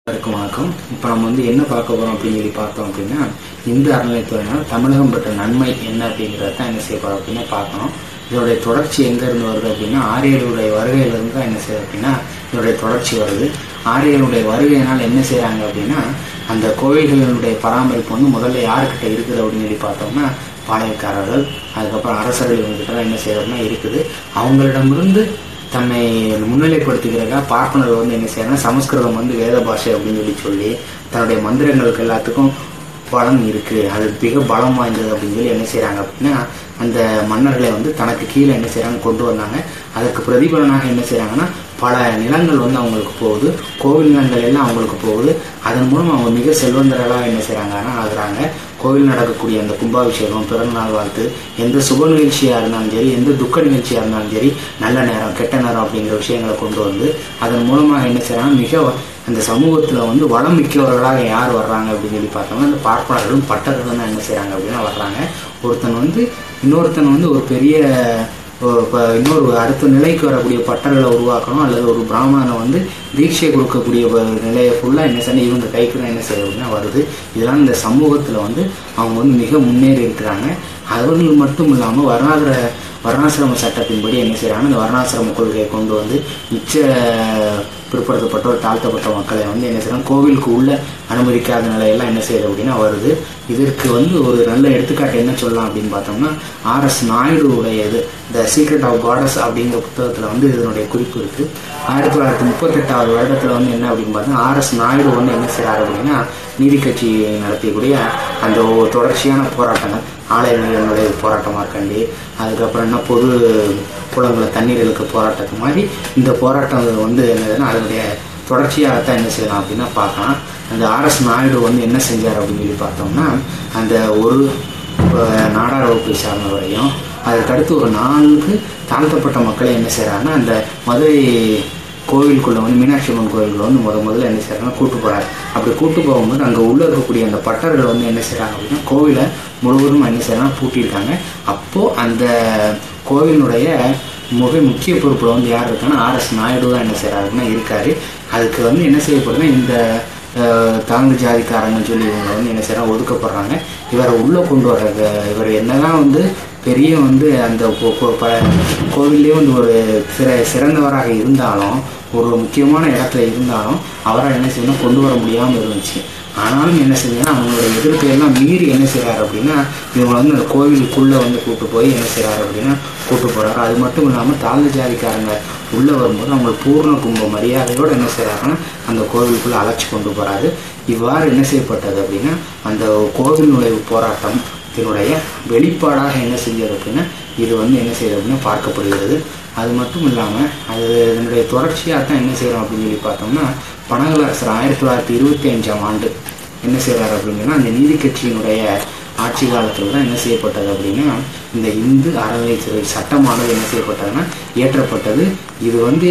எல்லாருக்கும் வணக்கம் இப்போ நம்ம வந்து என்ன பார்க்க போகிறோம் அப்படின்னு சொல்லி பார்த்தோம் அப்படின்னா இந்து அறநிலையத்துறையினால் தமிழகம் பெற்ற நன்மை என்ன அப்படிங்கிறத தான் என்ன செய்ய போகிறோம் அப்படின்னா பார்க்கணும் இதோடைய தொடர்ச்சி எங்கேருந்து வருது அப்படின்னா ஆரியர்களுடைய வருகையிலிருந்து தான் என்ன செய்யுது அப்படின்னா இதோடைய தொடர்ச்சி வருது ஆரியர்களுடைய வருகையினால் என்ன செய்கிறாங்க அப்படின்னா அந்த கோவில்களினுடைய பராமரிப்பு வந்து முதல்ல யாருக்கிட்ட இருக்குது அப்படின்னு சொல்லி பார்த்தோம்னா பாளையக்காரர்கள் அதுக்கப்புறம் அரசர்கள் இவங்ககிட்ட தான் என்ன செய்யறதுனா இருக்குது அவங்களிடமிருந்து தன்னை முன்னிலைப்படுத்திக்கிறதா பார்ப்பனர் வந்து என்ன செய்யறாங்க சமஸ்கிருதம் வந்து வேத பாஷை அப்படின்னு சொல்லி சொல்லி தன்னுடைய மந்திரங்களுக்கு எல்லாத்துக்கும் பலம் இருக்கு அது மிக பலம் வாய்ந்தது அப்படின்னு சொல்லி என்ன செய்றாங்க அப்படின்னா அந்த மன்னர்களை வந்து தனக்கு கீழே என்ன செய்றாங்க கொண்டு வந்தாங்க அதற்கு பிரதிபலனாக என்ன செய்றாங்கன்னா பல நிலங்கள் வந்து அவங்களுக்கு போகுது கோவில் நிலங்கள் எல்லாம் அவங்களுக்கு போகுது அதன் மூலம் அவங்க மிக செல்வந்தர்களாக என்ன செய்றாங்கன்னா ஆகுறாங்க கோவில் நடக்கக்கூடிய அந்த கும்பாபிஷேகம் பிறந்தநாள் வாழ்த்து எந்த சுப நிகழ்ச்சியாக இருந்தாலும் சரி எந்த துக்க நிகழ்ச்சியாக இருந்தாலும் சரி நல்ல நேரம் கெட்ட நேரம் அப்படிங்கிற விஷயங்களை கொண்டு வந்து அதன் மூலமாக என்ன செய்றாங்க மிக வ- அந்த சமூகத்தில் வந்து வளம் மிக்கவர்களாக யார் வர்றாங்க அப்படின்னு சொல்லி பார்த்தோம்னா அந்த பார்ப்பனர்களும் பட்டர்களும் தான் என்ன செய்கிறாங்க அப்படின்னா வர்றாங்க ஒருத்தன் வந்து இன்னொருத்தன் வந்து ஒரு பெரிய ஒரு இப்போ இன்னொரு அடுத்த நிலைக்கு வரக்கூடிய பட்டர்களை உருவாக்கணும் அல்லது ஒரு பிராமணனை வந்து தீட்சை கொடுக்கக்கூடிய ஒரு நிலையை ஃபுல்லாக என்ன செய்யணும் இவங்க கைக்கு தான் என்ன செய்ய அப்படின்னா வருது இதெல்லாம் இந்த சமூகத்தில் வந்து அவங்க வந்து மிக முன்னேறி இருக்கிறாங்க அவர்கள் மட்டும் இல்லாமல் வர்ணாதிர வர்ணாசிரம சட்டத்தின்படி என்ன செய்கிறாங்க இந்த வர்ணாசிரம கொள்கையை கொண்டு வந்து மிச்ச பிற்படுத்தப்பட்டோர் தாழ்த்தப்பட்ட மக்களை வந்து என்ன செய்யறாங்க கோவிலுக்கு உள்ள அனுமதிக்காத நிலையெல்லாம் என்ன செய்யுது அப்படின்னா வருது இதற்கு வந்து ஒரு நல்ல எடுத்துக்காட்டு என்ன சொல்லலாம் அப்படின்னு பார்த்தோம்னா ஆர்எஸ் நாயுடுவுடையது த சீக்ரெட் ஆஃப் காடஸ் அப்படிங்கிற புத்தகத்தில் வந்து இதனுடைய குறிப்பு இருக்கு ஆயிரத்தி தொள்ளாயிரத்தி முப்பத்தெட்டாவது வருடத்தில் வந்து என்ன அப்படின்னு பார்த்தா ஆர்எஸ் நாயுடு வந்து என்ன செய்றாரு அப்படின்னா நீதி கட்சி நடத்தியக்கூடிய அந்த ஒ- தொடர்ச்சியான போராட்டங்கள் ஆலய நிலையங்களுடைய போராட்டமாக இருக்கண்டி அதுக்கப்புறம் என்ன பொது குளங்களை தண்ணீர் இழுக்க போராட்டத்து மாதிரி இந்த போராட்டம் வந்து என்னதுன்னா அதனுடைய தொடர்ச்சியாகத்தான் என்ன செய்யலாம் அப்படின்னா பார்க்கலாம் அந்த ஆர்எஸ் நாயுடு வந்து என்ன செஞ்சார் அப்படின்னு சொல்லி பார்த்தோம்னா அந்த ஒரு அஹ், நாடார் வகுப்பை சார்ந்தவரையும் அதற்கடுத்து ஒரு நான்கு தாழ்த்தப்பட்ட மக்களை என்ன செய்கிறாங்கன்னா அந்த மதுரை கோவிலுக்குள்ள வந்து மீனாட்சி அம்மன் கோவிலுக்குள்ள வந்து முத முதல்ல என்ன செய்றாங்க கூட்டு போறாரு அப்படி கூட்டு போகும்போது அங்கே உள்ள இருக்கக்கூடிய அந்த பட்டர்கள் வந்து என்ன செய்றாங்க அப்படின்னா கோவிலை முழுவதும் என்ன செய்யறாங்க பூட்டியிருக்காங்க அப்போ அந்த கோவிலுடைய மிக முக்கிய பொறுப்புல வந்து யார் இருக்கான்னா ஆர்எஸ் நாயுடு தான் என்ன செய்றாருன்னா இருக்காரு அதுக்கு வந்து என்ன செய்யப்படுதுன்னா இந்த அஹ், தாழ்ந்த ஜாதிக்காரங்கன்னு சொல்லி இவங்க வந்து என்ன செய்யறாங்க ஒதுக்கப்படுறாங்க இவரை உள்ள கொண்டு வர்றது இவர் என்னதான் வந்து பெரிய வந்து அந்த கோ- கோ- ப- கோவில்லே வந்து ஒரு சிற சிறந்தவராக இருந்தாலும் ஒரு முக்கியமான இடத்துல இருந்தாலும் அவரை என்ன செய்யணும் கொண்டு வர முடியாமல் இருந்துச்சு ஆனாலும் என்ன செஞ்சாங்கன்னா அவங்களோட எதிர்ப்பை எல்லாம் மீறி என்ன செய்றாரு அப்படின்னா இவங்க வந்து அந்த கோவிலுக்குள்ளே வந்து கூட்டு போய் என்ன செய்றாரு அப்படின்னா கூட்டு போறாரு அது மட்டும் இல்லாமல் தாழ்ந்த ஜாதிக்காரங்க உள்ளே வரும்போது அவங்க பூர்ண கும்ப மரியாதையோடு என்ன செய்றாருன்னா அந்த கோவிலுக்குள்ளே அழைச்சி கொண்டு போறாரு இவ்வாறு என்ன செய்யப்பட்டது அப்படின்னா அந்த கோவில் நுழைவு போராட்டம் இதனுடைய வெளிப்பாடாக என்ன செஞ்சது அப்படின்னா இது வந்து என்ன செய்யுது அப்படின்னா பார்க்கப்படுகிறது அது மட்டும் இல்லாமல் அது இதனுடைய தொடர்ச்சியாக தான் என்ன செய்கிறோம் அப்படின்னு சொல்லி பார்த்தோம்னா பனகலரசர் ஆயிரத்தி தொள்ளாயிரத்தி இருபத்தி அஞ்சாம் ஆண்டு என்ன செய்கிறார் அப்படின்னா அந்த நீதி கட்சியினுடைய ஆட்சி காலத்தில் தான் என்ன செய்யப்பட்டது அப்படின்னா இந்த இந்து அறநிலைத்துறை சட்டமானது என்ன செய்யப்பட்டதுன்னா இயற்றப்பட்டது இது வந்து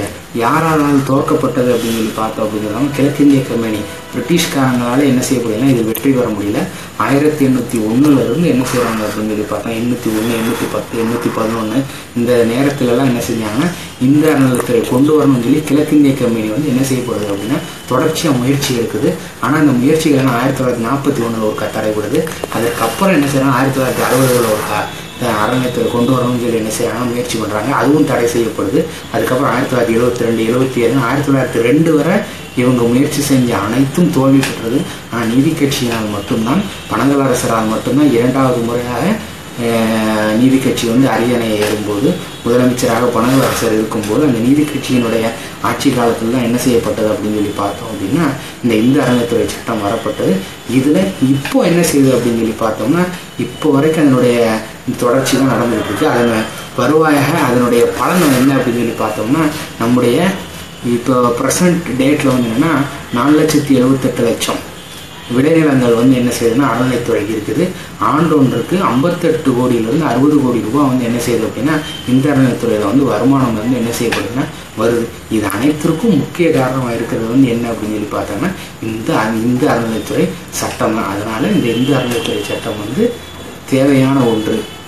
யாரால் தோற்கப்பட்டது அப்படின்னு சொல்லி பார்த்தோம் அப்படிங்கிறதாம கிழக்கிந்திய கம்பெனி பிரிட்டிஷ்காரங்களால என்ன செய்யப்படுதுன்னா இது வெற்றி பெற முடியல ஆயிரத்தி எண்ணூற்றி ஒன்றுல இருந்து என்ன செய்கிறாங்க அப்படின்னு சொல்லி பார்த்தா எண்ணூற்றி ஒன்று எண்ணூற்றி பத்து எண்ணூற்றி பதினொன்று இந்த நேரத்துலலாம் என்ன செஞ்சாங்கன்னா இந்த அறநிலையத்துறை கொண்டு வரணும்னு சொல்லி கிழக்கிந்திய கம்பெனி வந்து என்ன செய்யப்படுது அப்படின்னா தொடர்ச்சியாக முயற்சி எடுக்குது ஆனால் அந்த முயற்சிகள் எல்லாம் ஆயிரத்தி தொள்ளாயிரத்தி நாற்பத்தி ஒன்றில் ஒரு க- தடைபடுது அதுக்கப்புறம் என்ன செய்யறாங்க ஆயிரத்தி தொள்ளாயிரத்தி அறுபதுல ஒரு க- அறநிலையத்துறை கொண்டு வரணும்னு சொல்லி என்ன செய்யறாங்க முயற்சி பண்ணுறாங்க அதுவும் தடை செய்யப்படுது அதுக்கப்புறம் ஆயிரத்தி தொள்ளாயிரத்தி எழுபத்தி ரெண்டு எழுபத்தி ஏழு ஆயிரத்தி தொள்ளாயிரத்தி ரெண்டு வரை இவங்க முயற்சி செஞ்ச அனைத்தும் தோல்வி பெற்றது ஆனால் நீதி கட்சியினால் மட்டும்தான் பனங்கலரசரால் மட்டும்தான் இரண்டாவது முறையாக அஹ், நீதி கட்சி வந்து அரியணையை ஏறும்போது முதலமைச்சராக பனங்கலரசர் இருக்கும்போது அந்த நீதி கட்சியினுடைய ஆட்சி காலத்தில் தான் என்ன செய்யப்பட்டது அப்படின்னு சொல்லி பார்த்தோம் அப்படின்னா இந்த இந்து அறநிலையத்துறை சட்டம் வரப்பட்டது இதில் இப்போ என்ன செய்யுது அப்படின்னு சொல்லி பார்த்தோம்னா இப்போ வரைக்கும் அதனுடைய தொடர்ச்சி தான் நடந்துகிட்டு இருக்கு அதன் வருவாயாக அதனுடைய பலன் என்ன அப்படின்னு சொல்லி பார்த்தோம்னா நம்முடைய இப்போ ப்ரெசன்ட் டேட்டில் வந்து என்னன்னா நாலு லட்சத்தி எழுபத்தெட்டு லட்சம் விளைநிலங்கள் வந்து என்ன செய்யுதுன்னா அறநிலைத்துறைக்கு இருக்குது ஆண்டொன்றுக்கு ஐம்பத்தெட்டு கோடியிலிருந்து அறுபது கோடி ரூபாய் வந்து என்ன செய்யுது அப்படின்னா இந்த அறநிலைத்துறையில் வந்து வருமானம் வந்து என்ன செய்யப்படுதுன்னா வருது இது அனைத்திற்கும் முக்கிய காரணமாக இருக்கிறது வந்து என்ன அப்படின்னு சொல்லி பார்த்தோம்னா இந்த அ- இந்த அறநிலைத்துறை சட்டம் தான் அதனால இந்த இந்து அறநிலைத்துறை சட்டம் வந்து தேவையான ஒன்று